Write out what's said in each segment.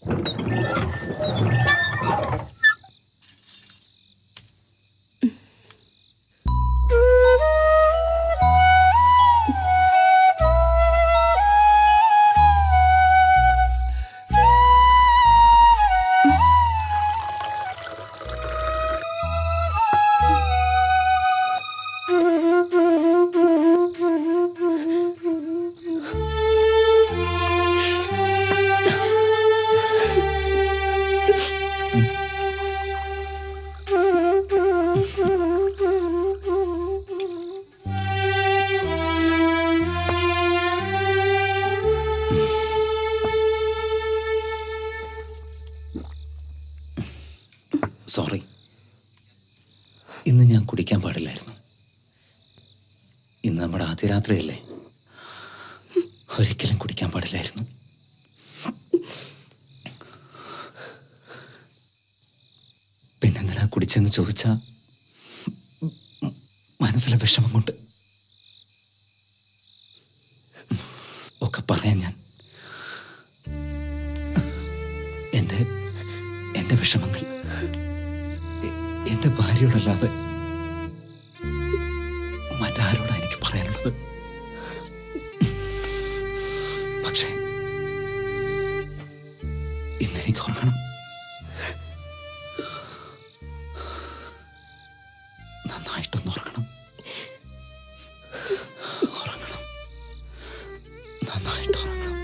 Sorry ഇന്ന് ഞാൻ കുടിക്കാൻ പാടില്ലായിരുന്നു ഇന്ന് നമ്മുടെ ആദ്യ രാത്രിയല്ലേ ഒരിക്കലും കുടിക്കാൻ പാടില്ലായിരുന്നു പിന്നെന്തിനാ കുടിച്ചെന്ന് ചോദിച്ചാ മനസ്സിലെ വിഷമം കൊണ്ട് ഒക്കെ പറയാൻ ഞാൻ എൻ്റെ എൻ്റെ വിഷമങ്ങൾ എ- എൻ്റെ ഭാര്യയോടല്ലാതെ മറ്റാരോടാ എനിക്ക് പറയാനുള്ളത് പക്ഷേ ഇന്നെനിക്ക് ഉറങ്ങണം നന്നായിട്ടൊന്ന് ഉറങ്ങണം ഉറങ്ങണം നന്നായിട്ട് ഉറങ്ങണം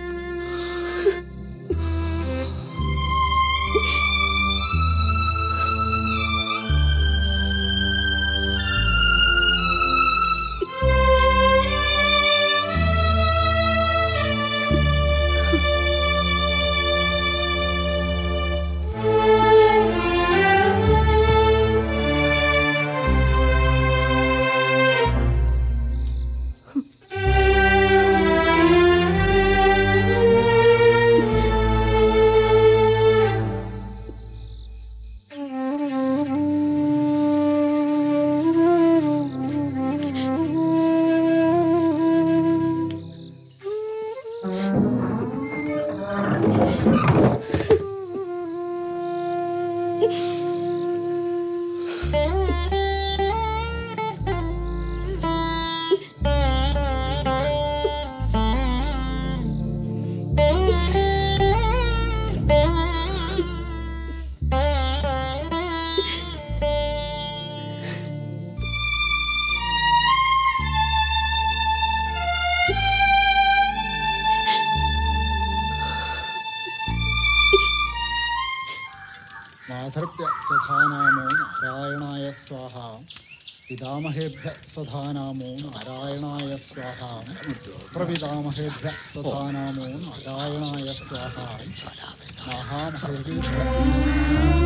മാധർഭ്യ സധാനാമോ നാരായണായ സ്വാഹ പിതാമഹേഭ്യ സധാനാമോ നാരായണായ സ്വാഹ പ്രപിതാമഹേഭ്യ സധാനാമോ നാരായണായ സ്വാഹ മഹാമഹേഭ്യ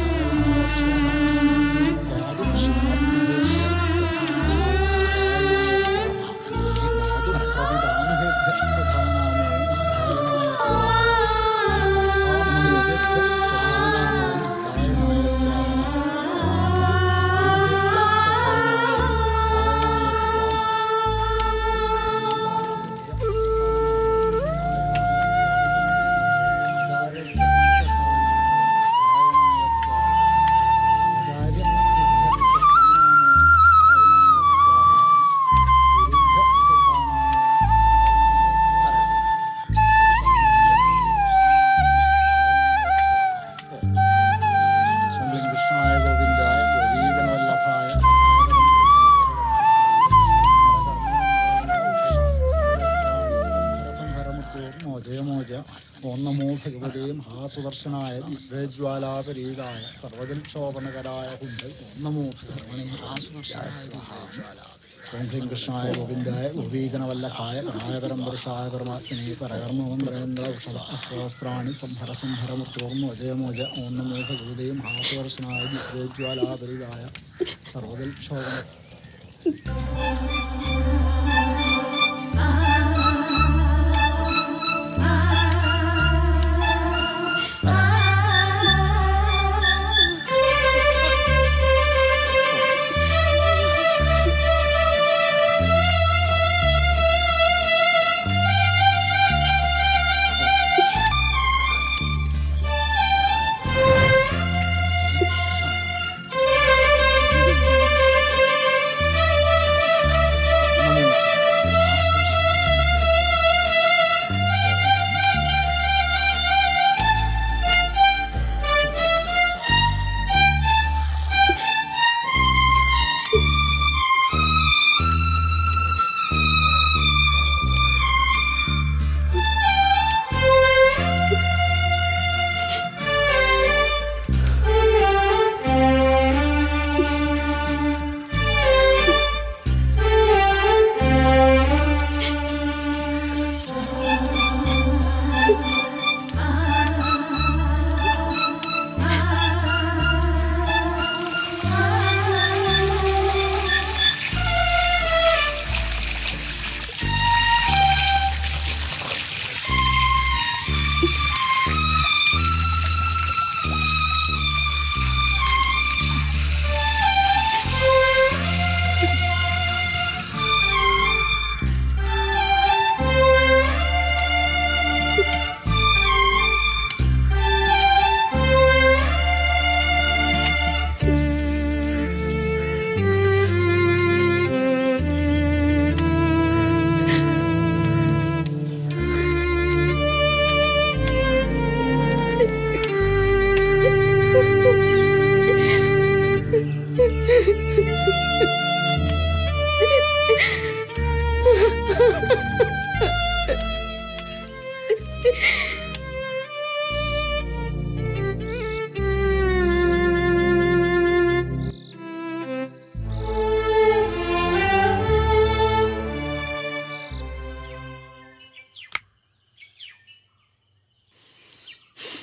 കൃഷ്ണായ ഗോവിന്ദായ ഗോപീജനവല്ലഭായ മോചയ മോച ഓം നമോ ഭഗവതേ മഹാസുദർശനായ ദിവ്യജ്വാലാപരീതായ സർവജൽക്ഷോഭനകരായ കുണ്ടൽ ഓം നമോ ഭഗവണേ മഹാസുദർശനായ ഓം ഹ്രീം കൃഷ്ണായ ഗോവിന്ദായ ഗോപീജനവല്ലഭായ പരായപരം പുരുഷായ പരമാത്മനെ പരകർമ്മമന്ത്രേന്ദ്ര സഹസ്രാണി സംഹര സംഹരമുത്തോർമ്മ ജയമോജ ഓം നമോ ഭഗവതേ മഹാസുദർശനായ ദിവ്യജ്വാലാപരിതായ സർവജൽക്ഷോഭന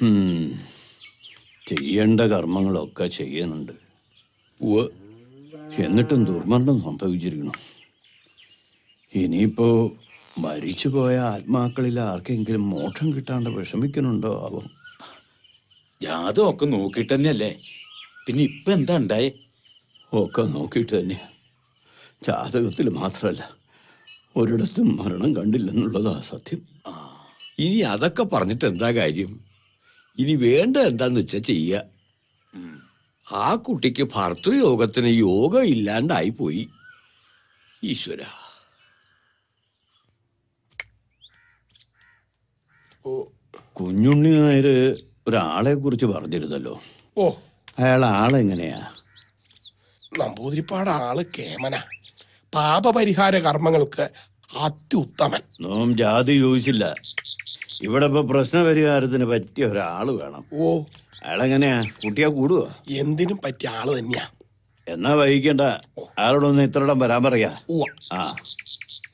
ഹും. ചെയ്യേണ്ട കർമ്മങ്ങളൊക്കെ ചെയ്യുന്നുണ്ട് ഉവ്വ്. എന്നിട്ടും ദുർമരണം സംഭവിച്ചിരിക്കണം ഇനിയിപ്പോ മരിച്ചുപോയ ആത്മാക്കളിൽ ആർക്കെങ്കിലും മോക്ഷം കിട്ടാണ്ട് വിഷമിക്കുന്നുണ്ടോ ആവോ ജാതകം ഒക്കെ നോക്കിയിട്ട് തന്നെയല്ലേ പിന്നെ ഇപ്പൊ എന്താ ഉണ്ടായേ ഒക്കെ നോക്കിയിട്ട് തന്നെ ജാതകത്തിൽ മാത്രമല്ല ഒരിടത്തും മരണം കണ്ടില്ലെന്നുള്ളതാ സത്യം ഇനി അതൊക്കെ പറഞ്ഞിട്ട് എന്താ കാര്യം ഇനി വേണ്ട എന്താന്ന് വെച്ചാ ചെയ്യ ആ കുട്ടിക്ക് ഭർത്തൃയോഗത്തിന് യോഗം ഇല്ലാണ്ടായി പോയി ഈശ്വര കുഞ്ഞുണ്ണി നായര് ഒരാളെ കുറിച്ച് പറഞ്ഞിരുന്നല്ലോ ഓ അയാൾ ആളെങ്ങനെയാ നമ്പൂതിരിപ്പാട് ആള് കേമന പാപപരിഹാര കർമ്മങ്ങൾക്ക് അത്യുത്തമൻ നോം ജാതി ചോദിച്ചില്ല ഇവിടെ ഇപ്പൊ പ്രശ്നപരിഹാരത്തിന് പറ്റിയ ഒരാള് വേണം ഓ അയാളെങ്ങനെയാ കുട്ടിയാ കൂടുവോ എന്തിനും പറ്റിയ ആള് തന്നെയാ എന്നാ വൈകിക്കണ്ട അയാളോടൊന്ന് ഇത്രയിടം വരാൻ പറയാ ഉവ്വ ആ